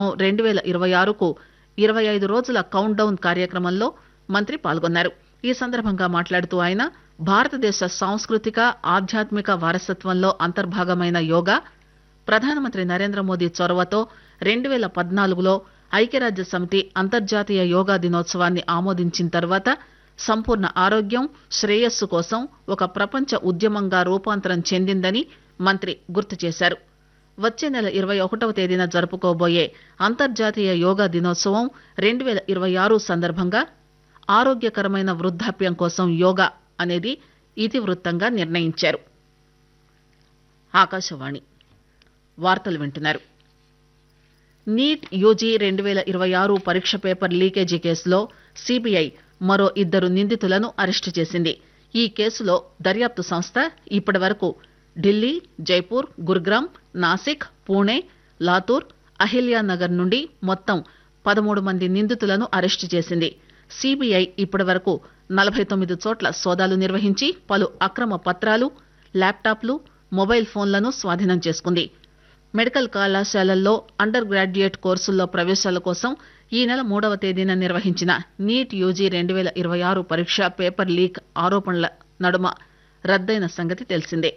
రెండు పేల ఇరవై ఆరుకు ఇరవై ఐదు రోజుల కౌంట్ డౌన్ కార్యక్రమంలో మంత్రి పాల్గొన్నారు ఈ సందర్భంగా మాట్లాడుతూ ఆయన భారతదేశ సాంస్కృతిక ఆధ్యాత్మిక వారసత్వంలో అంతర్భాగమైన యోగా ప్రధానమంత్రి నరేంద్ర మోదీ చొరవతో రెండు పేల పద్నాలుగులో ఐక్యరాజ్య సమితి అంతర్జాతీయ యోగా దినోత్సవాన్ని ఆమోదించిన తర్వాత సంపూర్ణ ఆరోగ్యం శ్రేయస్సు కోసం ఒక ప్రపంచ ఉద్యమంగా రూపాంతరం చెందిందని మంత్రి గుర్తు చేశారు వచ్చే నెల ఇరవై ఒకటవ తేదీన జరుపుకోబోయే అంతర్జాతీయ యోగా దినోత్సవం రెండు పేల ఇరవై ఆరు సందర్భంగా ఆరోగ్యకరమైన వృద్ధాప్యం కోసం యోగా అనేది ఇతివృత్తంగా నిర్ణయించారు ఆకాశవాణి వార్తలు వింటున్నారు నీట్ యూజీ రెండు పేల ఇరవై ఆరు పరీక్ష పేపర్ లీకేజీ కేసులో సీబీఐ మరో ఇద్దరు నిందితులను అరెస్టు చేసింది ఈ కేసులో దర్యాప్తు సంస్థ ఇప్పటి వరకు ఢిల్లీ జైపూర్ గురుగ్రామ్ నాసిక్ పూణే లాతూర్ అహిల్యానగర్ నుండి మొత్తం పదమూడు మంది నిందితులను అరెస్టు చేసింది సీబీఐ ఇప్పటి వరకు నలభై తొమ్మిది చోట్ల సోదాలు నిర్వహించి పలు అక్రమ పత్రాలు ల్యాప్టాప్లు మొబైల్ ఫోన్లను స్వాధీనం చేసుకుంది మెడికల్ కళాశాలల్లో అండర్ గ్రాడ్యుయేట్ కోర్సుల్లో ప్రవేశాల కోసం ఈ నెల మూడవ తేదీన నిర్వహించిన నీట్ యూజీ రెండు పేల ఇరవై ఆరు పరీక్ష పేపర్ లీక్ ఆరోపణల నడుమ రద్దయిన సంగతి తెలిసిందే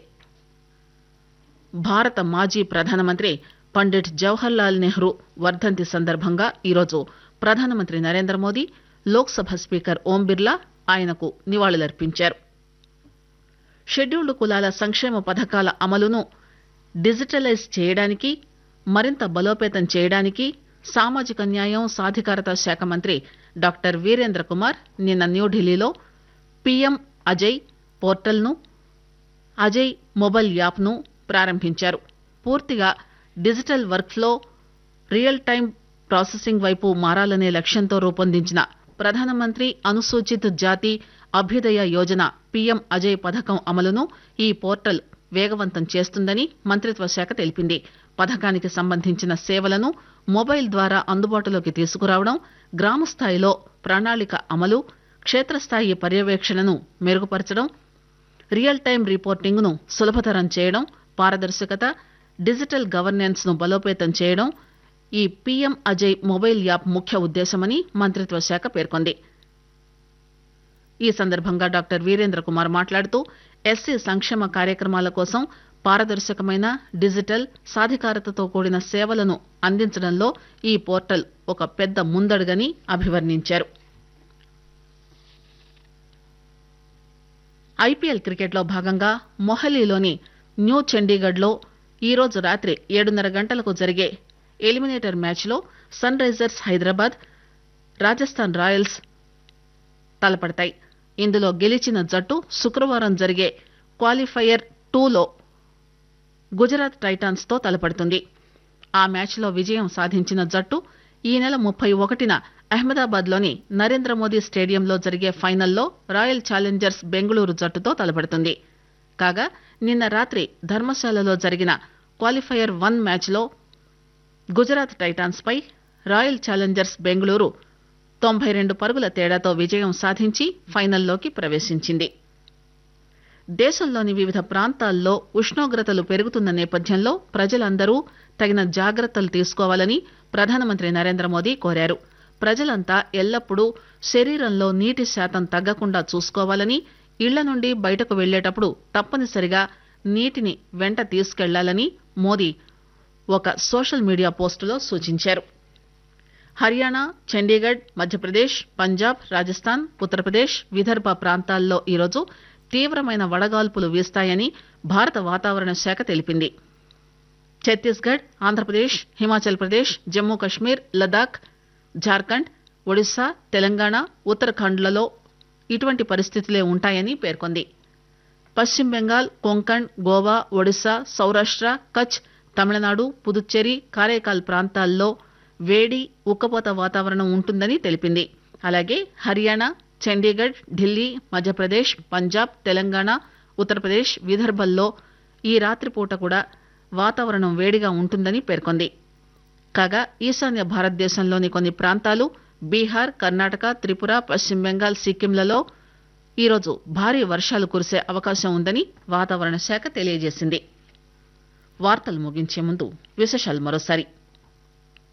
భారత మాజీ ప్రధానమంత్రి పండిట్ జవహర్ లాల్ నెహ్రూ వర్ధంతి సందర్భంగా ఈరోజు ప్రధానమంత్రి నరేంద్ర మోదీ లోక్సభ స్పీకర్ ఓం బిర్లా ఆయనకు నివాళులర్పించారు షెడ్యూల్డ్ కులాల సంక్షేమ పథకాల అమలును డిజిటలైజ్ చేయడానికి మరింత బలోపేతం చేయడానికి సామాజిక న్యాయం సాధికారత శాఖ మంత్రి డాక్టర్ వీరేంద్ర కుమార్ నిన్న న్యూఢిల్లీలో పీఎం అజయ్ పోర్టల్ను అజయ్ మొబైల్ యాప్ను ప్రారంభించారు పూర్తిగా digital workflow real time processing వైపు మారాలనే లక్ష్యంతో రూపొందించిన ప్రధానమంత్రి అనుసూచిత జాతి అభ్యుదయ యోజన పీఎం అజయ్ పథకం అమలును ఈ పోర్టల్ వేగవంతం చేస్తుందని మంత్రిత్వ శాఖ తెలిపింది పథకానికి సంబంధించిన సేవలను మొబైల్ ద్వారా అందుబాటులోకి తీసుకురావడం గ్రామ స్థాయిలో ప్రణాళిక అమలు క్షేత్రస్థాయి పర్యవేక్షణను మెరుగుపరచడం రియల్ టైం రిపోర్టింగ్ ను సులభతరం చేయడం పారదర్శకత డిజిటల్ గవర్నెన్స్ ను బలోపేతం చేయడం ఈ పీఎం అజయ్ మొబైల్ యాప్ ముఖ్య ఉద్దేశమని మంత్రిత్వ శాఖ పేర్కొంది ఈ సందర్భంగా డాక్టర్ వీరేంద్ర కుమార్ మాట్లాడుతూ ఎస్సీ సంక్షేమ కార్యక్రమాల కోసం పారదర్శకమైన డిజిటల్ సాధికారతతో కూడిన సేవలను అందించడంలో ఈ పోర్టల్ ఒక పెద్ద ముందడుగని అభివర్ణించారు ఐపీఎల్ క్రికెట్లో భాగంగా మొహాలీలోని న్యూ చండీగఢ్ లో ఈరోజు రాత్రి ఏడున్నర గంటలకు జరిగే ఎలిమినేటర్ మ్యాచ్లో Sunrisers Hyderabad Rajasthan Royals తలపడతాయి ఇందులో గెలిచిన జట్టు శుక్రవారం జరిగే క్వాలిఫైయర్ టూలో గుజరాత్ టైటాన్స్ తో తలపడుతుంది ఆ మ్యాచ్లో విజయం సాధించిన జట్టు ఈ నెల ముప్పై ఒకటిన అహ్మదాబాద్ లోని నరేంద్ర మోదీ స్టేడియంలో జరిగే ఫైనల్లో రాయల్ ఛాలెంజర్స్ బెంగళూరు జట్టుతో తలపడుతుంది కాగా నిన్న రాత్రి ధర్మశాలలో జరిగిన క్వాలిఫైయర్ వన్ మ్యాచ్లో గుజరాత్ టైటాన్స్ పై రాయల్ ఛాలెంజర్స్ బెంగళూరు తొంభై రెండు పరుగుల తేడాతో విజయం సాధించి ఫైనల్లోకి ప్రవేశించింది దేశంలోని వివిధ ప్రాంతాల్లో ఉష్ణోగ్రతలు పెరుగుతున్న నేపథ్యంలో ప్రజలందరూ తగిన జాగ్రత్తలు తీసుకోవాలని ప్రధానమంత్రి నరేంద్ర మోదీ కోరారు ప్రజలంతా ఎల్లప్పుడూ శరీరంలో నీటి శాతం తగ్గకుండా చూసుకోవాలని ఇళ్ల నుండి బయటకు వెళ్లేటప్పుడు తప్పనిసరిగా నీటిని వెంట తీసుకెళ్లాలని మోదీ ఒక సోషల్ మీడియా పోస్టులో సూచించారు హర్యానా చండీగఢ్ మధ్యప్రదేశ్ పంజాబ్ రాజస్థాన్ ఉత్తరప్రదేశ్ విదర్భ ప్రాంతాల్లో ఈరోజు తీవ్రమైన వడగాల్పులు వీస్తాయని భారత వాతావరణ శాఖ తెలిపింది ఛత్తీస్గఢ్ ఆంధ్రప్రదేశ్ హిమాచల్ ప్రదేశ్ జమ్మూ కశ్మీర్ లదాఖ్ జార్ఖండ్ ఒడిశా తెలంగాణ ఉత్తరాఖండ్లలో ఇటువంటి పరిస్థితులే ఉంటాయని పేర్కొంది పశ్చిమ బెంగాల్ కొంకణ్ గోవా ఒడిశా సౌరాష్ట్ర కచ్ తమిళనాడు పుదుచ్చేరి కారైకాల్ ప్రాంతాల్లో వేడి ఉక్కపోత వాతావరణం ఉంటుందని తెలిపింది అలాగే హర్యానా చండీగఢ్ ఢిల్లీ మధ్యప్రదేశ్ పంజాబ్ తెలంగాణ ఉత్తరప్రదేశ్ విదర్భల్లో ఈ రాత్రిపూట కూడా వాతావరణం వేడిగా ఉంటుందని పేర్కొంది కాగా ఈశాన్య భారతదేశంలోని కొన్ని ప్రాంతాలు బీహార్ కర్ణాటక త్రిపుర పశ్చిమ బెంగాల్ సిక్కింలలో ఈరోజు భారీ వర్షాలు కురిసే అవకాశం ఉందని వాతావరణ శాఖ తెలియజేసింది వార్తలు ముగించే ముందు విశేషాలు మరోసారి